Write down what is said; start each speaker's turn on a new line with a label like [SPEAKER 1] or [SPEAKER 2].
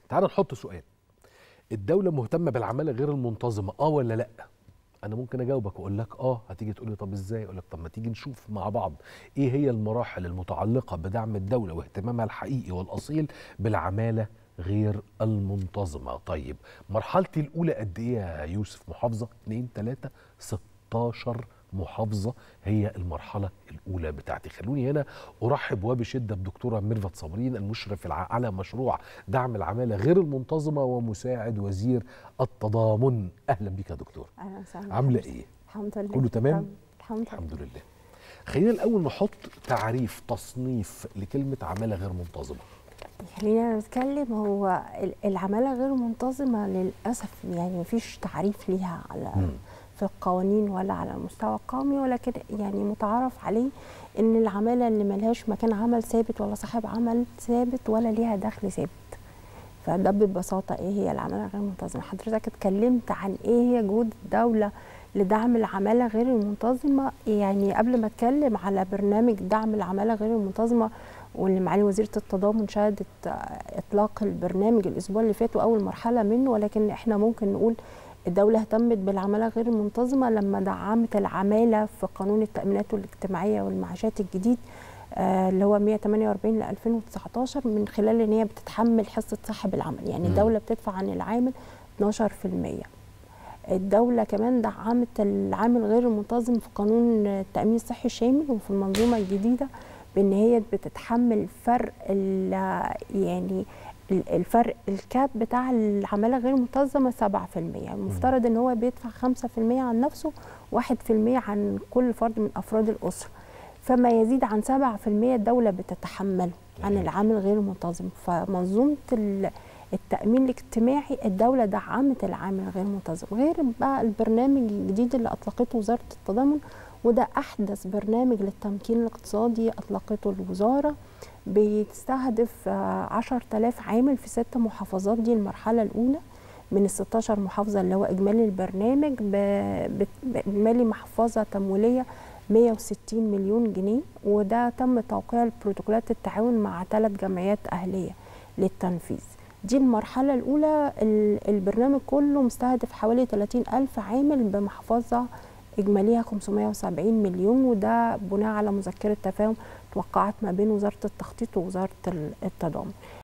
[SPEAKER 1] تعال نحط سؤال الدوله مهتمه بالعماله غير المنتظمه اه ولا لا انا ممكن اجاوبك واقول لك اه هتيجي تقول لي طب ازاي اقول لك طب ما تيجي نشوف مع بعض ايه هي المراحل المتعلقه بدعم الدوله واهتمامها الحقيقي والاصيل بالعماله غير المنتظمه طيب مرحلتي الاولى قد ايه يا يوسف محافظه 2 3 16 محافظه هي المرحله الاولى بتاعتي خلوني هنا ارحب وبشده بدكتوره ميرفت صابرين المشرف الع- على مشروع دعم العماله غير المنتظمه ومساعد وزير التضامن اهلا بك يا دكتور
[SPEAKER 2] اهلا وسهلا
[SPEAKER 1] عامله
[SPEAKER 2] بحضرتك.
[SPEAKER 1] ايه
[SPEAKER 2] الحمد لله
[SPEAKER 1] كله تمام؟
[SPEAKER 2] الحمد لله
[SPEAKER 1] الحمد لله خلينا الاول نحط تعريف تصنيف لكلمه عماله غير منتظمه
[SPEAKER 2] خلينا نتكلم هو ال- العماله غير منتظمه للاسف يعني مفيش تعريف ليها على
[SPEAKER 1] مم.
[SPEAKER 2] في القوانين ولا على المستوى القومي ولكن يعني متعارف عليه ان العماله اللي ملهاش مكان عمل ثابت ولا صاحب عمل ثابت ولا ليها دخل ثابت فده ببساطه ايه هي العماله غير المنتظمه حضرتك اتكلمت عن ايه هي جهود الدوله لدعم العماله غير المنتظمه يعني قبل ما اتكلم على برنامج دعم العماله غير المنتظمه واللي معالي وزيره التضامن شهدت آه، اطلاق البرنامج الاسبوع اللي فات واول مرحله منه ولكن احنا ممكن نقول الدولة اهتمت بالعمالة غير المنتظمة لما دعمت العمالة في قانون التأمينات الاجتماعية والمعاشات الجديد آه، اللي هو 148 ل 2019 من خلال ان هي بتتحمل حصة صاحب العمل يعني
[SPEAKER 1] مم.
[SPEAKER 2] الدولة بتدفع عن العامل 12% الدولة كمان دعمت العامل غير المنتظم في قانون التأمين الصحي الشامل وفي المنظومة الجديدة بان هي بتتحمل فرق ال- يعني ال- الفرق الكاب بتاع العمالة غير المنتظمة 7% المفترض ان هو بيدفع 5% عن نفسه 1% عن كل فرد من افراد الاسرة فما يزيد عن 7% الدولة بتتحمله عن
[SPEAKER 1] جميل.
[SPEAKER 2] العامل غير المنتظم فمنظومة ال- التأمين الاجتماعي الدولة دعمت العامل غير المنتظم غير بقى البرنامج الجديد اللي أطلقته وزارة التضامن وده أحدث برنامج للتمكين الاقتصادي أطلقته الوزارة بيستهدف آه، 10000 عامل في ست محافظات دي المرحلة الأولى من ال 16 محافظة اللي هو إجمالي البرنامج ب- بت- بإجمالي محفظة تمويلية 160 مليون جنيه وده تم توقيع البروتوكولات التعاون مع ثلاث جمعيات أهلية للتنفيذ دي المرحلة الأولى ال- البرنامج كله مستهدف حوالي 30 ألف عامل بمحفظة إجماليها 570 مليون وده بناء على مذكرة تفاهم توقعت ما بين وزارة التخطيط ووزارة ال- التضامن